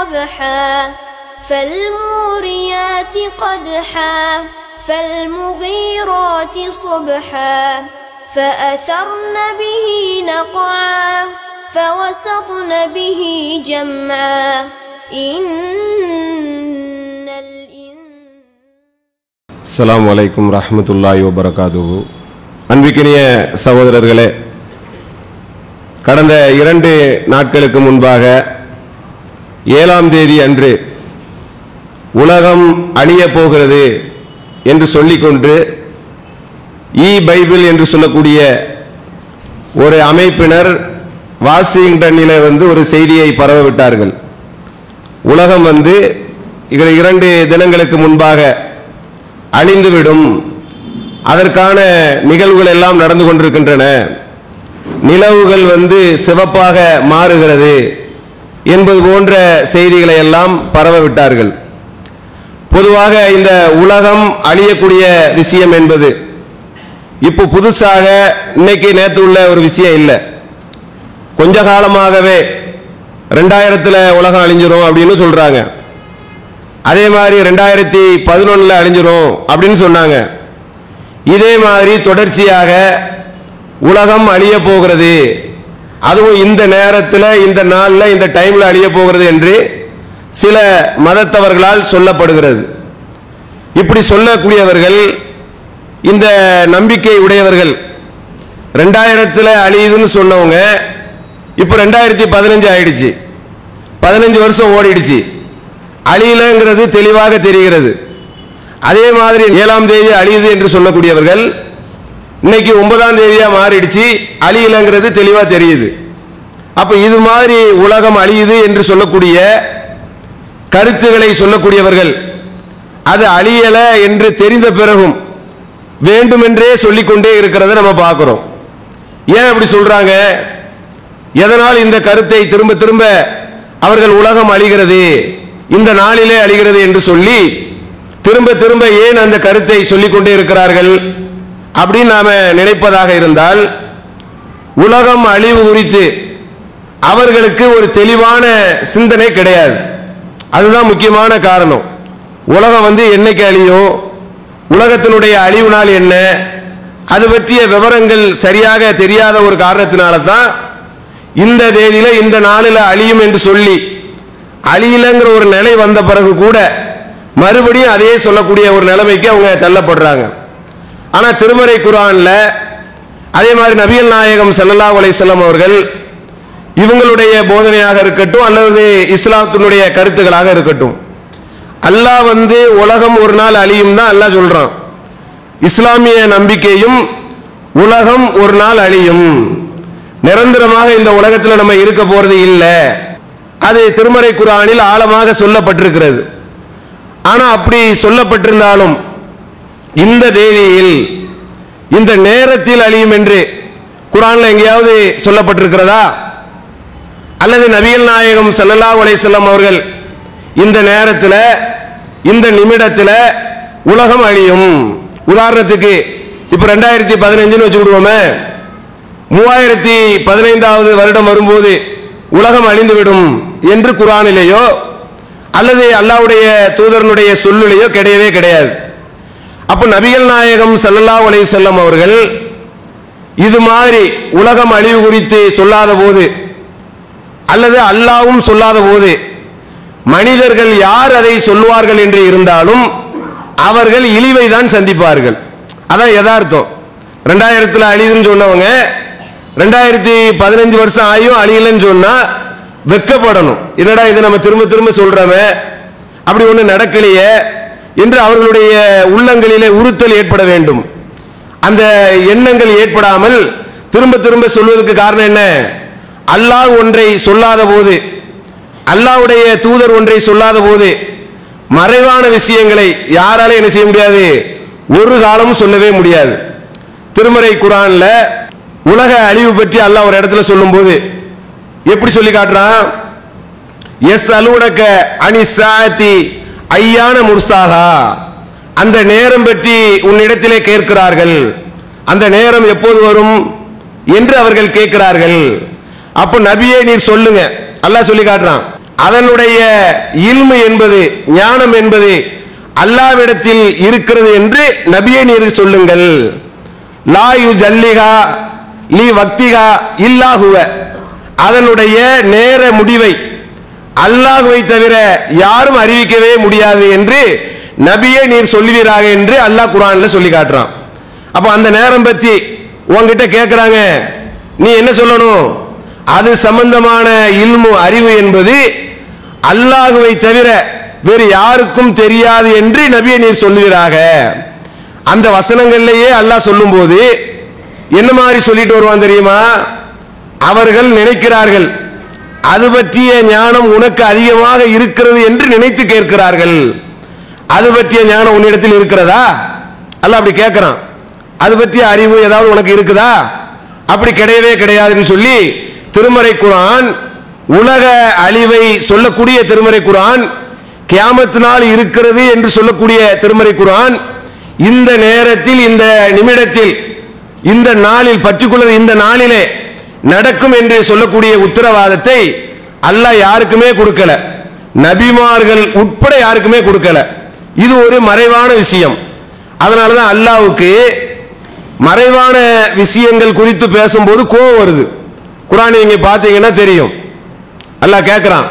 قبحا فالموريات قدحا فالمغيرات صبحا فأثرن به نقعا فوسطن به جمعا إن الإنسان அஸ்ஸலாமு அலைக்கும் ரஹ்மத்துல்லாஹி வபரகாதுஹு அன்பிக்கினிய சகோதரர்களே கடந்த இரண்டு நாட்களுக்கு முன்பாக ஏழாம் தேதி அன்று உலகம் அழியப் போகிறது என்று சொல்லிக்கொண்டு இ பைபிள் என்று சொல்லக்கூடிய ஒரு அமைப்பினர் வாஷிங்டனில் வந்து ஒரு செய்தியை பரவ விட்டார்கள் உலகம் வந்து இதில் இரண்டு தினங்களுக்கு முன்பாக அழிந்துவிடும் அதற்கான நிகழ்வுகள் எல்லாம் நடந்து கொண்டிருக்கின்றன நிலவுகள் வந்து சிவப்பாக மாறுகிறது என்பது போன்ற செய்திகளை எல்லாம் பரவ விட்டார்கள் பொதுவாக இந்த உலகம் அழியக்கூடிய விஷயம் என்பது இப்போ புதுசாக இன்னைக்கு நேற்று உள்ள ஒரு விஷயம் இல்லை கொஞ்ச காலமாகவே ரெண்டாயிரத்துல உலகம் அழிஞ்சிரும் அப்படின்னு சொல்றாங்க அதே மாதிரி ரெண்டாயிரத்தி பதினொன்னுல அழிஞ்சிரும் அப்படின்னு சொன்னாங்க இதே மாதிரி தொடர்ச்சியாக உலகம் அழிய போகிறது அதுவும் இந்த நேரத்தில் இந்த நாளில் இந்த டைம்ல அழிய போகிறது என்று சில மதத்தவர்களால் சொல்லப்படுகிறது இப்படி சொல்லக்கூடியவர்கள் இந்த நம்பிக்கை உடையவர்கள் ரெண்டாயிரத்தில் அழியுதுன்னு சொன்னவங்க இப்போ ரெண்டாயிரத்தி பதினஞ்சு ஆயிடுச்சு பதினஞ்சு வருஷம் ஓடிடுச்சு அழியலங்கிறது தெளிவாக தெரிகிறது அதே மாதிரி ஏழாம் தேதி அழியுது என்று சொல்லக்கூடியவர்கள் இன்னைக்கு ஒன்பதாம் தேதியா மாறிடுச்சு அழியலங்கிறது தெளிவா தெரியுது அப்ப இது மாதிரி உலகம் அழியுது என்று சொல்லக்கூடிய கருத்துக்களை சொல்லக்கூடியவர்கள் அது அழியல என்று தெரிந்த பிறகும் வேண்டுமென்றே சொல்லிக்கொண்டே இருக்கிறத நம்ம பார்க்கிறோம் ஏன் அப்படி சொல்றாங்க எதனால் இந்த கருத்தை திரும்ப திரும்ப அவர்கள் உலகம் அழிகிறது இந்த நாளிலே அழிகிறது என்று சொல்லி திரும்ப திரும்ப ஏன் அந்த கருத்தை சொல்லிக் கொண்டே இருக்கிறார்கள் அப்படின்னு நாம நினைப்பதாக இருந்தால் உலகம் அழிவு குறித்து அவர்களுக்கு ஒரு தெளிவான சிந்தனை கிடையாது அதுதான் முக்கியமான காரணம் உலகம் வந்து என்னைக்கு அழியும் உலகத்தினுடைய அழிவு நாள் என்ன அது பற்றிய விவரங்கள் சரியாக தெரியாத ஒரு காரணத்தினால தான் இந்த தேதியில இந்த நாளில் அழியும் என்று சொல்லி அழியலங்கிற ஒரு நிலை வந்த பிறகு கூட மறுபடியும் அதே சொல்லக்கூடிய ஒரு நிலைமைக்கு அவங்க தள்ளப்படுறாங்க ஆனா திருமறை குரான்ல அதே மாதிரி நபிகள் நாயகம் ஸல்லல்லாஹு அலைஹி வஸல்லம் அவர்கள் இவங்களுடைய போதனையாக இருக்கட்டும் அல்லது இஸ்லாத்தினுடைய கருத்துக்களாக இருக்கட்டும் அல்லாஹ் வந்து உலகம் ஒரு நாள் அழியும் தான் அல்லாஹ் சொல்றான் இஸ்லாமிய நம்பிக்கையும் உலகம் ஒரு நாள் அழியும் நிரந்தரமாக இந்த உலகத்தில் நம்ம இருக்க போறது இல்லை அது திருமறை குரானில் ஆழமாக சொல்லப்பட்டிருக்கிறது ஆனா அப்படி சொல்லப்பட்டிருந்தாலும் இந்த தேதியில் இந்த நேரத்தில் அழியும் என்று குரான்ல எங்கேயாவது சொல்லப்பட்டிருக்கிறதா அல்லது நபிகள் நாயகம் ஸல்லல்லாஹு அலைஹி வஸல்லம் அவர்கள் இந்த நேரத்தில் இந்த நிமிடத்தில் உலகம் அழியும் உதாரணத்துக்கு இப்ப ரெண்டாயிரத்தி பதினஞ்சுன்னு வச்சு விடுவோமே மூவாயிரத்தி பதினைந்தாவது வருடம் வரும்போது உலகம் அழிந்துவிடும் என்று குரானிலேயோ அல்லது அல்லாஹ்வுடைய தூதரனுடைய சொல்லிலேயோ கிடையவே கிடையாது அப்ப நபிகள் நாயகம் ஸல்லல்லாஹு அலைஹி வஸல்லம் அவர்கள் இது மாதிரி உலகம் அழிவு குறித்து சொல்லாத போது அல்லது அல்லாவும் சொல்லாத போது மனிதர்கள் யார் அதை சொல்லுவார்கள் என்று இருந்தாலும் அவர்கள் இழிவை தான் சந்திப்பார்கள் அதான் யதார்த்தம் ரெண்டாயிரத்துல அழியுதுன்னு சொன்னவங்க ரெண்டாயிரத்தி பதினஞ்சு வருஷம் ஆயும் அழியலன்னு சொன்னா வெக்கப்படணும் என்னடா இது நம்ம திரும்ப திரும்ப சொல்றோமே அப்படி ஒண்ணு நடக்கலையே என்று அவர்களுடைய உள்ளங்களிலே உறுத்தல் ஏற்பட வேண்டும் அந்த எண்ணங்கள் ஏற்படாமல் திரும்ப திரும்ப சொல்வதற்கு காரணம் என்ன அல்லாஹ் ஒன்றை சொல்லாத போது அல்லாஹ்வுடைய தூதர் ஒன்றை சொல்லாத போது மறைவான விஷயங்களை யாரால என்ன செய்ய முடியாது ஒரு காலமும் சொல்லவே முடியாது திருமறை குரான்ல உலக அழிவு பற்றி அல்லாஹ் ஒரு இடத்துல சொல்லும்போது எப்படி சொல்லி காட்டுறான் எஸ் அலுவடக்க அனி சாத்தி ஐயான முர்சாகா அந்த நேரம் பற்றி உன்னிடத்திலே கேட்கிறார்கள் அந்த நேரம் எப்போது வரும் என்று அவர்கள் கேட்கிறார்கள் அப்ப நபியே நீர் சொல்லுங்க அல்லாஹ் சொல்லி காட்டுறான் அதனுடைய இல்மு என்பது ஞானம் என்பது அல்லாவிடத்தில் இருக்கிறது என்று நபியே நீர் சொல்லுங்கள் லாயு ஜல்லிகா லி வக்திகா இல்லாஹுவ அதனுடைய நேர முடிவை அல்லாஹுவை தவிர யாரும் அறிவிக்கவே முடியாது என்று நபியே நீர் சொல்லுவீராக என்று அல்லாஹ் குரான்ல சொல்லி காட்டுறான் அப்ப அந்த நேரம் பத்தி உன்கிட்ட கேட்கிறாங்க நீ என்ன சொல்லணும் அது சம்பந்தமான இல்மு அறிவு என்பது அல்லாஹுவை தவிர வேறு யாருக்கும் தெரியாது என்று நபியை நீர் சொல்லுவீராக அந்த வசனங்கள்லயே அல்லாஹ் சொல்லும்போது என்ன மாதிரி சொல்லிட்டு வருவான் தெரியுமா அவர்கள் நினைக்கிறார்கள் அது பற்றிய ஞானம் உனக்கு அதிகமாக இருக்கிறது என்று நினைத்து கேட்கிறார்கள் அது பற்றிய ஞானம் உன்னிடத்தில் இருக்கிறதா அல்ல அப்படி கேட்கிறான் அது பற்றிய அறிவு ஏதாவது உனக்கு இருக்குதா அப்படி கிடையவே கிடையாதுன்னு சொல்லி திருமறை குரான் உலக அழிவை சொல்லக்கூடிய திருமறை குரான் கியாமத்தினால் இருக்கிறது என்று சொல்லக்கூடிய திருமறை குரான் இந்த நேரத்தில் இந்த நிமிடத்தில் இந்த நாளில் பர்டிகுலர் இந்த நாளிலே நடக்கும் என்று சொல்லக்கூடிய உத்தரவாதத்தை அல்லாஹ் யாருக்குமே கொடுக்கல நபிமார்கள் உட்பட யாருக்குமே கொடுக்கல இது ஒரு மறைவான விஷயம் அதனால தான் அல்லாவுக்கு மறைவான விஷயங்கள் குறித்து பேசும்போது கோபம் வருது குரானை நீங்க பார்த்தீங்கன்னா தெரியும் அல்லாஹ் கேட்கிறான்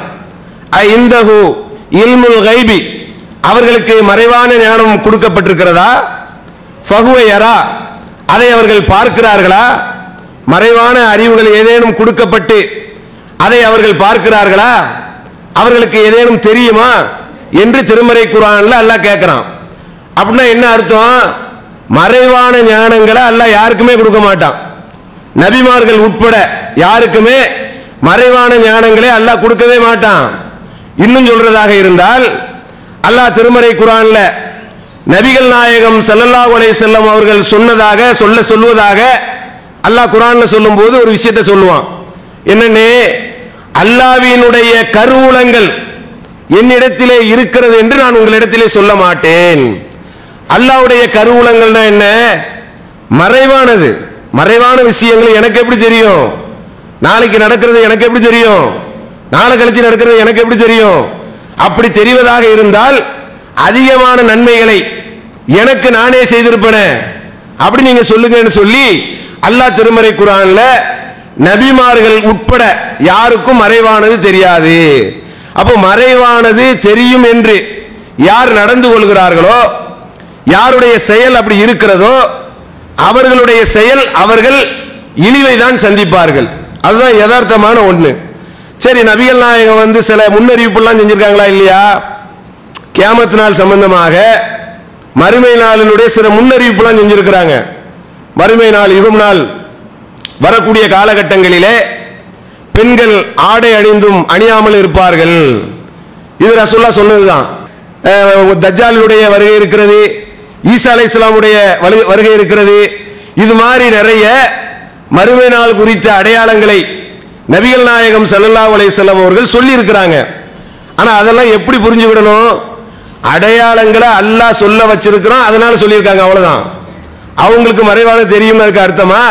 இந்தஹு இல்முல் கைபி அவர்களுக்கு மறைவான ஞானம் கொடுக்கப்பட்டிருக்கிறதா ஃபகுவையரா அதை அவர்கள் பார்க்கிறார்களா மறைவான அறிவுகள் ஏதேனும் கொடுக்கப்பட்டு அதை அவர்கள் பார்க்கிறார்களா அவர்களுக்கு ஏதேனும் தெரியுமா என்று திருமறை குரான்ல அல்லாஹ் கேட்கிறான் அப்படின்னா என்ன அர்த்தம் மறைவான ஞானங்களை அல்லாஹ் யாருக்குமே கொடுக்க மாட்டான் நபிமார்கள் உட்பட யாருக்குமே மறைவான ஞானங்களை அல்லாஹ் கொடுக்கவே மாட்டான் இன்னும் சொல்றதாக இருந்தால் அல்லாஹ் திருமறை குரான்ல நபிகள் நாயகம் ஸல்லல்லாஹு அலைஹி செல்லம் அவர்கள் சொன்னதாக சொல்ல சொல்லுவதாக அல்லாஹ் குரான்ல சொல்லும்போது ஒரு விஷயத்தை சொல்லுவான் என்னன்னே அல்லாவினுடைய கருவூலங்கள் என்னிடத்திலே இருக்கிறது என்று நான் உங்களிடத்திலே சொல்ல மாட்டேன் அல்லாவுடைய கருவூலங்கள்னா என்ன மறைவானது மறைவான விஷயங்கள் எனக்கு எப்படி தெரியும் நாளைக்கு நடக்கிறது எனக்கு எப்படி தெரியும் நாளை கழிச்சு நடக்கிறது எனக்கு எப்படி தெரியும் அப்படி தெரிவதாக இருந்தால் அதிகமான நன்மைகளை எனக்கு நானே செய்திருப்பேனே அப்படி நீங்க சொல்லுங்கன்னு சொல்லி அல்லாஹ் திருமறை குரான்ல நபிமார்கள் உட்பட யாருக்கும் மறைவானது தெரியாது அப்போ மறைவானது தெரியும் என்று யார் நடந்து கொள்கிறார்களோ யாருடைய செயல் அப்படி இருக்கிறதோ அவர்களுடைய செயல் அவர்கள் இழிவை தான் சந்திப்பார்கள் அதுதான் யதார்த்தமான ஒண்ணு சரி நபிகள் நாயகம் வந்து சில முன்னறிவிப்புலாம் செஞ்சிருக்காங்களா இல்லையா கியாமத் நாள் சம்பந்தமாக மறுமை நாளினுடைய சில முன்னறிவிப்புலாம் செஞ்சிருக்கிறாங்க மறுமை நாள் யுகம் நாள் வரக்கூடிய காலகட்டங்களிலே பெண்கள் ஆடை அணிந்தும் அணியாமல் இருப்பார்கள் இது ரசூல்லா சொன்னதுதான் அஹ், தஜ்ஜாலுடைய வருகை இருக்கிறது ஈசா அலை இஸ்லாமுடைய வருகை இருக்கிறது இது மாதிரி நிறைய மறுமை நாள் குறித்த அடையாளங்களை நபிகள் நாயகம் ஸல்லல்லாஹு அலைஹி வஸல்லம் அவர்கள் சொல்லி இருக்கிறாங்க ஆனா அதெல்லாம் எப்படி புரிஞ்சுக்கிடணும் அடையாளங்களை அல்லாஹ் சொல்ல வச்சிருக்கிறான் அதனால சொல்லியிருக்காங்க அவ்வளவுதான் அவங்களுக்கு மறைவான தெரியும் அதுக்கு அர்த்தமா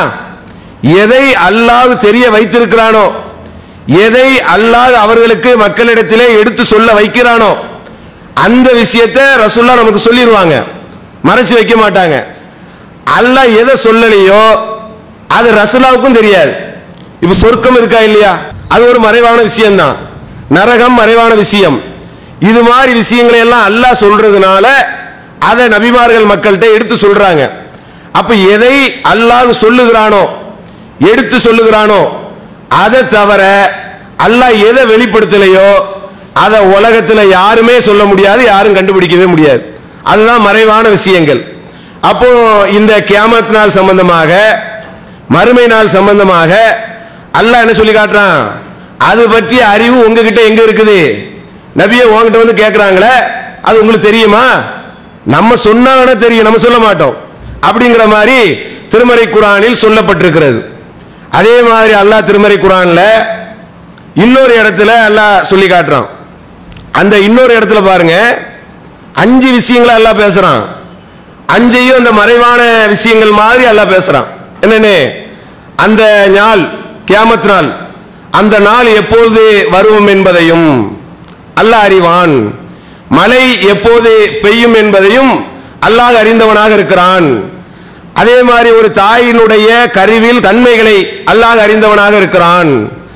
எதை அல்லாஹ் தெரிய வைத்திருக்கிறானோ எதை அல்லாஹ் அவர்களுக்கு மக்களிடத்திலே எடுத்து சொல்ல வைக்கிறானோ அந்த விஷயத்தை ரசூல்லா நமக்கு சொல்லிடுவாங்க மறைச்சு வைக்க மாட்டாங்க அல்லாஹ் எதை சொல்லலையோ அது ரசூலாவுக்கும் தெரியாது இப்ப சொர்க்கம் இருக்கா இல்லையா அது ஒரு மறைவான விஷயம்தான் நரகம் மறைவான விஷயம் இது மாதிரி விஷயங்களை எல்லாம் அல்லாஹ் சொல்றதுனால அதை நபிமார்கள் மக்கள்கிட்ட எடுத்து சொல்றாங்க அப்ப எதை அல்லாஹ் சொல்லுகிறானோ எடுத்து சொல்லுகிறானோ அதை தவிர அல்லாஹ் எதை வெளிப்படுத்தலையோ அதை உலகத்துல யாருமே சொல்ல முடியாது யாரும் கண்டுபிடிக்கவே முடியாது அதுதான் மறைவான விஷயங்கள் அப்போ இந்த கியாமத் நாள் சம்பந்தமாக மறுமை நாள் சம்பந்தமாக அல்லாஹ் என்ன சொல்லி காட்டுறான் அது பற்றிய அறிவு உங்ககிட்ட எங்க இருக்குது நபியை உங்ககிட்ட வந்து கேட்கறாங்களே அது உங்களுக்கு தெரியுமா நம்ம சொன்னா வேணா தெரியும் நம்ம சொல்ல மாட்டோம் அப்படிங்கிற மாதிரி திருமறை குரானில் சொல்லப்பட்டிருக்கிறது அதே மாதிரி அல்லாஹ் திருமறை குரான்ல இன்னொரு இடத்துல அல்லாஹ் சொல்லி காட்டுறான் அந்த இன்னொரு இடத்துல பாருங்க அஞ்சு விஷயங்களை அல்லாஹ் பேசுறான் அஞ்சையும் அந்த மறைவான விஷயங்கள் மாதிரி அல்லாஹ் பேசுறான் என்னன்னு அந்த நாள் கியாமத் நாள் அந்த நாள் எப்பொழுது வரும் என்பதையும் அல்லாஹ் அறிவான் மழை எப்போது பெய்யும் என்பதையும் அல்லாஹ் அறிந்தவனாக இருக்கிறான் அதே மாதிரி ஒரு தாயினுடைய கருவில் தன்மைகளை அல்லாஹ் அறிந்தவனாக இருக்கிறான்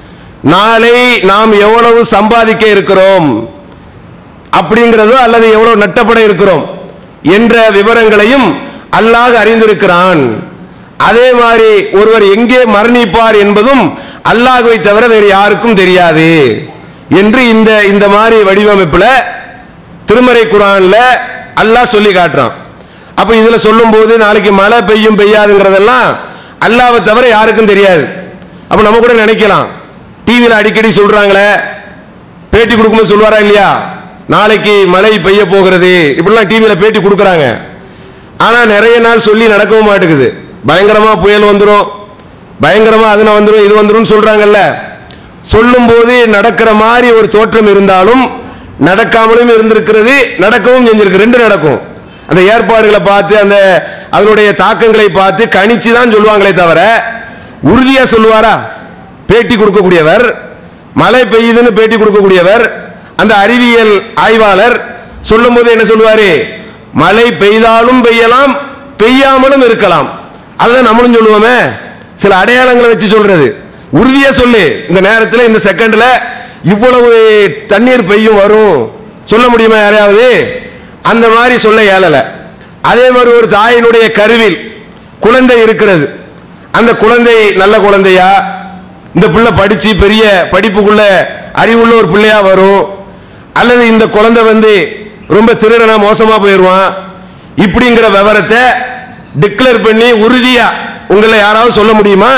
நாளை நாம் எவ்வளவு சம்பாதிக்க இருக்கிறோம் அப்படிங்கிறதோ அல்லது எவ்வளவு நட்டப்பட இருக்கிறோம் என்ற விவரங்களையும் அல்லாஹ் அறிந்திருக்கிறான் அதே மாதிரி ஒருவர் எங்கே மரணிப்பார் என்பதும் அல்லாஹ்வை தவிர வேறு யாருக்கும் தெரியாது என்று இந்த இந்த மாதிரி வடிவமைப்புல திருமறை குரான்ல அல்லாஹ் சொல்லி காட்டுறான் அப்ப இதுல சொல்லும்போது நாளைக்கு மழை பெய்யும் பெய்யாதுங்கிறதெல்லாம் அல்லாஹ்வை தவிர யாருக்கும் தெரியாது அப்ப நம்ம கூட நினைக்கலாம் டிவியில் அடிக்கடி சொல்றாங்களே பேட்டி கொடுக்கும்போது சொல்வாரா இல்லையா நாளைக்கு மழை பெய்ய போகிறது இப்படிலாம் டிவியில் பேட்டி கொடுக்குறாங்க ஆனா நிறைய நாள் சொல்லி நடக்கவும் மாட்டேங்குது பயங்கரமா புயல் வந்துடும் பயங்கரமா அதுன வந்துடும் இது வந்துடும் சொல்றாங்கல்ல சொல்லும்போது நடக்கிற மாதிரி ஒரு தோற்றம் இருந்தாலும் நடக்காமலும் இருந்திருக்கிறது நடக்கவும் செஞ்சிருக்கு ரெண்டு நடக்கும் அந்த ஏற்பாடுகளை பார்த்து அந்த அதனுடைய தாக்கங்களை பார்த்து கணிச்சு தான் சொல்லுவாங்களே தவிர உறுதியா சொல்லுவாரா பேட்டி கொடுக்கக்கூடியவர் மழை பெய்யுதுன்னு பேட்டி கொடுக்கக்கூடியவர் அந்த அறிவியல் ஆய்வாளர் சொல்லும்போது என்ன சொல்லுவாரு மழை பெய்தாலும் பெய்யலாம் பெய்யாமலும் இருக்கலாம் அதுதான் நம்மளும் சொல்லுவோமே சில அடையாளங்களை வச்சு சொல்றது உறுதியா சொல்லு இந்த நேரத்தில் இந்த செகண்ட்ல இவ்வளவு தண்ணீர் பெய்யும் வரும் சொல்ல முடியுமா யாரையாவது அந்த மாதிரி சொல்ல இயலல அதே மாதிரி ஒரு தாயினுடைய கருவில் குழந்தை இருக்கிறது அந்த குழந்தை நல்ல குழந்தையா இந்த பிள்ளை படிச்சு பெரிய படிப்புக்குள்ள அறிவுள்ள ஒரு பிள்ளையா வரும் அல்லது இந்த குழந்தை வந்து ரொம்ப திருடனா மோசமா போயிடுவான் இப்படிங்கிற விவரத்தை டிக்ளேர் பண்ணி உறுதியா உங்களை யாராவது சொல்ல முடியுமா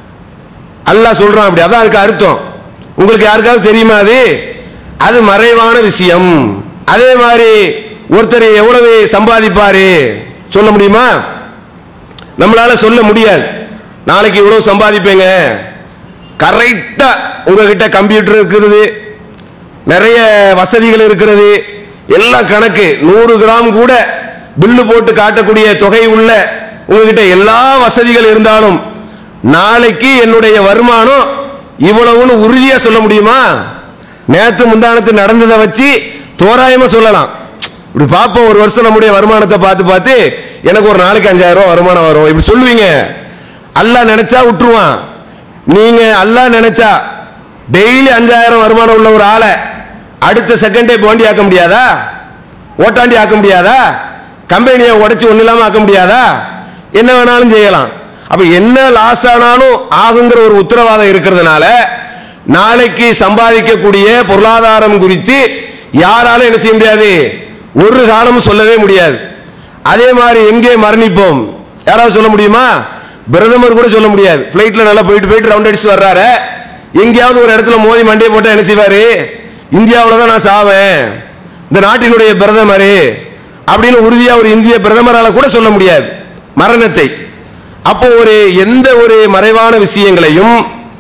அல்லாஹ் சொல்றான் அப்படி அதான் அதுக்கு அர்த்தம் உங்களுக்கு யாருக்காவது தெரியுமா அது அது மறைவான விஷயம் அதே மாதிரி ஒருத்தர் எவ்வளவு சம்பாதிப்பாரு சொல்ல முடியுமா நம்மளால சொல்ல முடியாது நாளைக்கு இவ்வளவு சம்பாதிப்பேங்க கரெக்டா உங்ககிட்ட கம்ப்யூட்டர் இருக்கிறது நிறைய வசதிகள் இருக்கிறது எல்லாம் கணக்கு நூறு கிராம் கூட பில்லு போட்டு காட்டக்கூடிய தொகை உள்ள உங்ககிட்ட எல்லா வசதிகள் இருந்தாலும் நாளைக்கு என்னுடைய வருமானம் இவ்வளவுன்னு உறுதியா சொல்ல முடியுமா நேத்து முந்தானத்து நடந்ததை வச்சு தோராயமா சொல்லலாம் இப்படி பார்ப்போம் ஒரு வருஷம் நம்முடைய வருமானத்தை பார்த்து பார்த்து எனக்கு ஒரு நாளைக்கு அஞ்சாயிரம் ரூபாய் வருமானம் வரும் இப்படி சொல்லுவீங்க அல்லாஹ் நினைச்சா விட்டுருவான் நீங்க அல்லாஹ் நினைச்சா டெய்லி அஞ்சாயிரம் வருமானம் உள்ள ஒரு ஆளை அடுத்த செகண்டே போண்டி ஆக்க முடியாதா ஓட்டாண்டி ஆக்க முடியாதா கம்பெனியை உடைச்சு ஒண்ணு இல்லாம ஆக்க முடியாதா என்ன வேணாலும் செய்யலாம் அப்ப என்ன லாஸ் ஆனாலும் ஆகுங்கிற ஒரு உத்தரவாதம் இருக்கிறதுனால நாளைக்கு சம்பாதிக்கக்கூடிய பொருளாதாரம் குறித்து யாராலும் என்ன செய்ய முடியாது ஒரு காலமும் சொல்லவே முடியாது அதே மாதிரி எங்கே மரணிப்போம் யாராவது சொல்ல முடியுமா பிரதமர் கூட சொல்ல முடியாது பிளைட்ல நல்லா போயிட்டு போயிட்டு ரவுண்ட் அடிச்சு வர்றாரு எங்கேயாவது ஒரு இடத்துல மோதி மண்டையை போட்டா என்ன செய்வாரு இந்தியாவில் தான் நான் சாவேன் இந்த நாட்டினுடைய பிரதமர் அப்படின்னு உறுதியா ஒரு இந்திய பிரதமரால கூட சொல்ல முடியாது மரணத்தை அப்போ ஒரு எந்த ஒரு மறைவான விஷயங்களையும்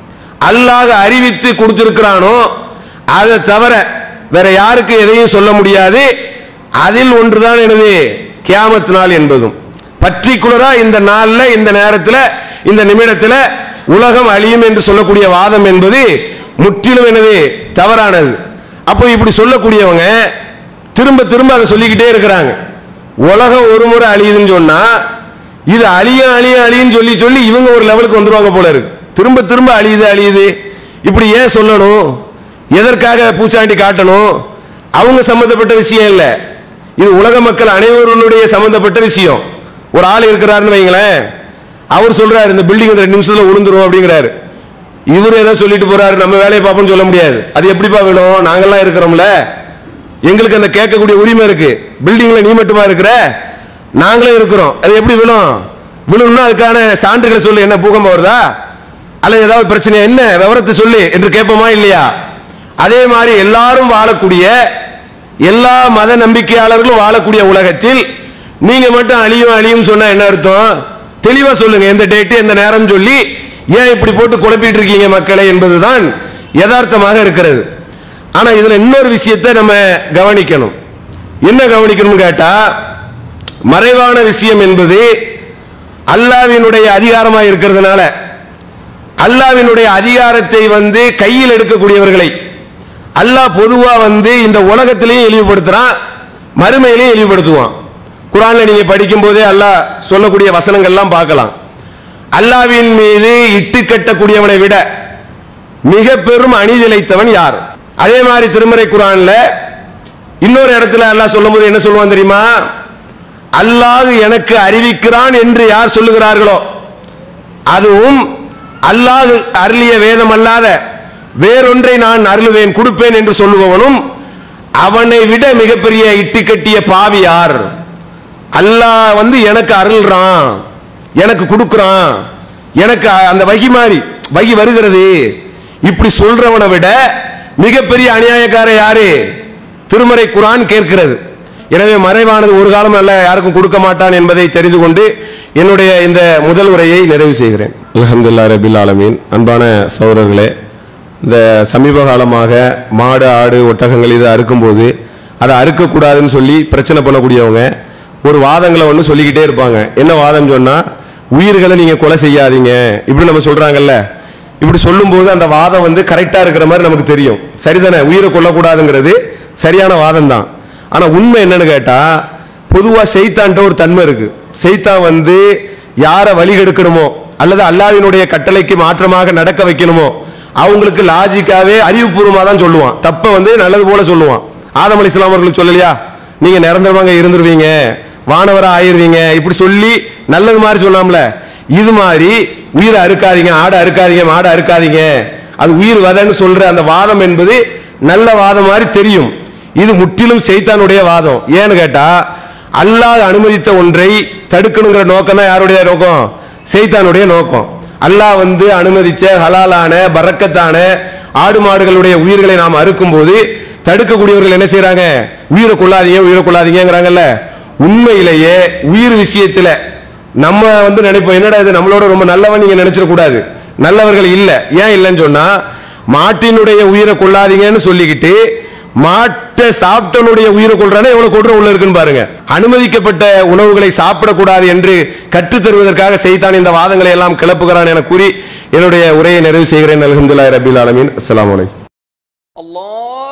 அல்லாஹ் அறிவித்து கொடுத்திருக்கிறானோ அதை தவிர வேற யாருக்கு எதையும் சொல்ல முடியாது அதில் ஒன்றுதான் எனது கியாமத் நாள் என்பதும் பர்டிகுலரா இந்த நாள்ல இந்த நேரத்துல இந்த நிமிடத்துல உலகம் அழியும் என்று சொல்லக்கூடிய வாதம் என்பது முற்றிலும் எனது தவறானது அப்போ இப்படி சொல்லக்கூடியவங்க திரும்ப திரும்ப அதை சொல்லிக்கிட்டே இருக்கிறாங்க உலகம் ஒரு முறை அழியுதுன்னு சொன்னா இது அழிய அழிய அழியுன்னு சொல்லி சொல்லி இவங்க ஒரு லெவலுக்கு வந்துருவாங்க போல இருக்கு திரும்ப திரும்ப அழியுது அழியுது இப்படி ஏன் சொல்லணும் எதற்காக பூச்சாண்டி காட்டணும் அவங்க சம்பந்தப்பட்ட விஷயம் இல்ல இது உலக மக்கள் அனைவருடைய சம்பந்தப்பட்ட விஷயம் ஒரு ஆள் இருக்கிறாருன்னு வைங்களேன் அவர் சொல்றாரு இந்த பில்டிங் ரெண்டு நிமிஷத்துல விழுந்துரும் அப்படிங்கிறாரு இவர் ஏதோ சொல்லிட்டு போறாரு நம்ம வேலையை பார்ப்போம்னு சொல்ல முடியாது அது எப்படிப்பா விடும் நாங்கெல்லாம் இருக்கிறோம்ல எங்களுக்கு அந்த கேட்கக்கூடிய உரிமை இருக்கு பில்டிங்ல நீ மட்டுமா இருக்கிற நாங்களும் இருக்கிறோம் அது எப்படி விழும் விழும்னா அதுக்கான சான்றுகளை சொல்லு என்ன பூகம்பம் வருதா அல்லது ஏதாவது பிரச்சனை என்ன விவரத்தை சொல்லு என்று கேட்போமா இல்லையா அதே மாதிரி எல்லாரும் வாழக்கூடிய எல்லா மத நம்பிக்கையாளர்களும் வாழக்கூடிய உலகத்தில் நீங்க மட்டும் அழியும் அழியும் சொன்னா என்ன அர்த்தம் தெளிவா சொல்லுங்க எந்த டேட்டு எந்த நேரம் சொல்லி ஏன் இப்படி போட்டு குழப்பிட்டு இருக்கீங்க மக்களை என்பதுதான் யதார்த்தமாக இருக்கிறது ஆனா இதுல இன்னொரு விஷயத்தை நம்ம கவனிக்கணும் என்ன கவனிக்கணும்னு கேட்டா மறைவான விஷயம் என்பது அல்லாவினுடைய அதிகாரமா இருக்கிறதுனால அல்லாவினுடைய அதிகாரத்தை வந்து கையில் எடுக்கக்கூடியவர்களை அல்லாஹ் பொதுவா வந்து இந்த உலகத்திலையும் இழிவுபடுத்துறான் மறுமையிலையும் இழிவுபடுத்துவான் குரான்ல நீங்க படிக்கும் போதே அல்லாஹ் சொல்லக்கூடிய வசனங்கள்லாம் பார்க்கலாம் அல்லாவின் மீது இட்டு கட்டக்கூடியவனை விட மிக பெரும் அணிதிழைத்தவன் யார் அதே மாதிரி திருமறை குரான்ல இன்னொரு இடத்துல அல்லாஹ் சொல்லும்போது என்ன சொல்லுவான் தெரியுமா அல்லாஹ் எனக்கு அறிவிக்கிறான் என்று யார் சொல்லுகிறார்களோ அதுவும் அல்லாஹ் அருளிய வேதம் அல்லாத வேறொன்றை நான் அருளுவேன் கொடுப்பேன் என்று சொல்லுபவனும் அவனை விட மிகப்பெரிய இட்டு கட்டிய பாவி யார் அல்லாஹ் வந்து எனக்கு அருள்றான் எனக்கு கொடுக்குறான் எனக்கு அந்த வகி மாதிரி வகி வருகிறது இப்படி சொல்றவனை விட மிகப்பெரிய அநியாயக்கார யாரு திருமறை குரான் கேட்கிறது எனவே மறைவானது ஒரு காலம் அல்ல யாருக்கும் கொடுக்க மாட்டான் என்பதை தெரிந்து கொண்டு என்னுடைய இந்த முதல் உரையை நிறைவு செய்கிறேன் அல்ஹம்துலில்லாஹ் ரபில் ஆலமீன் அன்பான சௌரர்களே இந்த சமீப காலமாக மாடு ஆடு ஒட்டகங்கள் இதை அறுக்கும்போது அதை அறுக்கக்கூடாதுன்னு சொல்லி பிரச்சனை பண்ணக்கூடியவங்க ஒரு வாதங்களை ஒன்று சொல்லிக்கிட்டே இருப்பாங்க என்ன வாதம் சொன்னா உயிர்களை நீங்க கொலை செய்யாதீங்க இப்படி நம்ம சொல்றாங்கல்ல இப்படி சொல்லும்போது அந்த வாதம் வந்து கரெக்டா இருக்கிற மாதிரி நமக்கு தெரியும் சரிதானே உயிரை கொல்லக்கூடாதுங்கிறது சரியான வாதம் தான் ஆனா உண்மை என்னன்னு கேட்டா பொதுவா செய்தான்ட்ட ஒரு தன்மை இருக்கு செய்தான் வந்து யாரை வழி கெடுக்கணுமோ அல்லது அல்லாவினுடைய கட்டளைக்கு மாற்றமாக நடக்க வைக்கணுமோ அவங்களுக்கு லாஜிக்காவே அறிவுபூர்வமா தான் சொல்லுவான் தப்ப வந்து நல்லது போல சொல்லுவான் ஆதம் அலி இஸ்லாம் அவர்களுக்கு சொல்லலையா நீங்க நிரந்தரமாக இருந்துருவீங்க வானவரா ஆயிருவீங்க இப்படி சொல்லி நல்லது மாதிரி சொல்லாமல இது மாதிரி உயிரை அறுக்காதீங்க ஆடை அறுக்காதீங்க மாடை அறுக்காதீங்க அது உயிர் வதன்னு சொல்ற அந்த வாதம் என்பது நல்ல வாதம் மாதிரி தெரியும் இது முற்றிலும் செய்தானுடைய வாதம் ஏன்னு கேட்டா அல்லாஹ் அனுமதித்த ஒன்றை தடுக்கணுங்கிற நோக்கம் தான் யாருடைய நோக்கம் செய்தானுடைய நோக்கம் அல்லாஹ் வந்து அனுமதிச்ச ஹலாலான பறக்கத்தான ஆடு மாடுகளுடைய உயிர்களை நாம் அறுக்கும் போது தடுக்கக்கூடியவர்கள் என்ன செய்யறாங்க உயிரை கொள்ளாதீங்க உயிரை கொள்ளாதீங்கிறாங்கல்ல உண்மையிலேயே உயிர் விஷயத்துல நம்ம வந்து நினைப்போம் என்னடா இது நம்மளோட ரொம்ப நல்லவன் நீங்க நினைச்சிட கூடாது நல்லவர்கள் இல்ல ஏன் இல்லைன்னு சொன்னா மாட்டினுடைய உயிரை கொள்ளாதீங்கன்னு சொல்லிக்கிட்டு மாட்டை சாப்பிட்டனுடைய உயிரை கொள்றானே எவ்வளவு கொள்ற உள்ள இருக்குன்னு பாருங்க அனுமதிக்கப்பட்ட உணவுகளை சாப்பிடக்கூடாது என்று கற்றுத் தருவதற்காக செய்தான் இந்த வாதங்களை எல்லாம் கிளப்புகிறான் என கூறி என்னுடைய உரையை நிறைவு செய்கிறேன் அல்ஹம்துலில்லாஹி ரபில் ஆலமீன் அஸ்ஸலாமு அலைக்கும் الله